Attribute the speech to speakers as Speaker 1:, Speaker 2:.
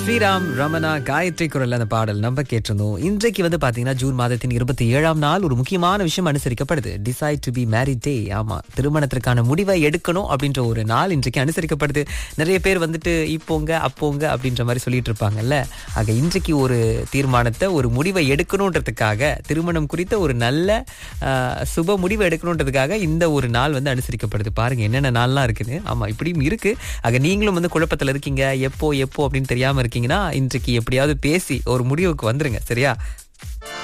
Speaker 1: ஸ்ரீராம் ரமணா காயத்ரி குரல் அந்த பாடல் நம்ம கேட்டிருந்தோம் இன்றைக்கு வந்து பாத்தீங்கன்னா ஜூன் மாதத்தின் இருபத்தி ஏழாம் நாள் ஒரு முக்கியமான விஷயம் அனுசரிக்கப்படுது decide to be married day ஆமா திருமணத்திற்கான முடிவை எடுக்கணும் அப்படின்ற ஒரு நாள் இன்றைக்கு அனுசரிக்கப்படுது நிறைய பேர் வந்துட்டு இப்போங்க அப்போங்க அப்படின்ற மாதிரி சொல்லிட்டு இருப்பாங்கல்ல ஆக இன்றைக்கு ஒரு தீர்மானத்தை ஒரு முடிவை எடுக்கணுன்றதுக்காக திருமணம் குறித்த ஒரு நல்ல ஆஹ், சுப முடிவை எடுக்கணுன்றதுக்காக இந்த ஒரு நாள் வந்து அனுசரிக்கப்படுது பாருங்க என்னென்ன நாள்லாம் இருக்குது ஆமா இப்படியும் இருக்கு ஆக நீங்களும் வந்து குழப்பத்துல இருக்கீங்க எப்போ எப்போ அப்படின்னு தெரியாம இருக்கீங்கன்னா இன்றைக்கு எப்படியாவது பேசி ஒரு முடிவுக்கு வந்துருங்க சரியா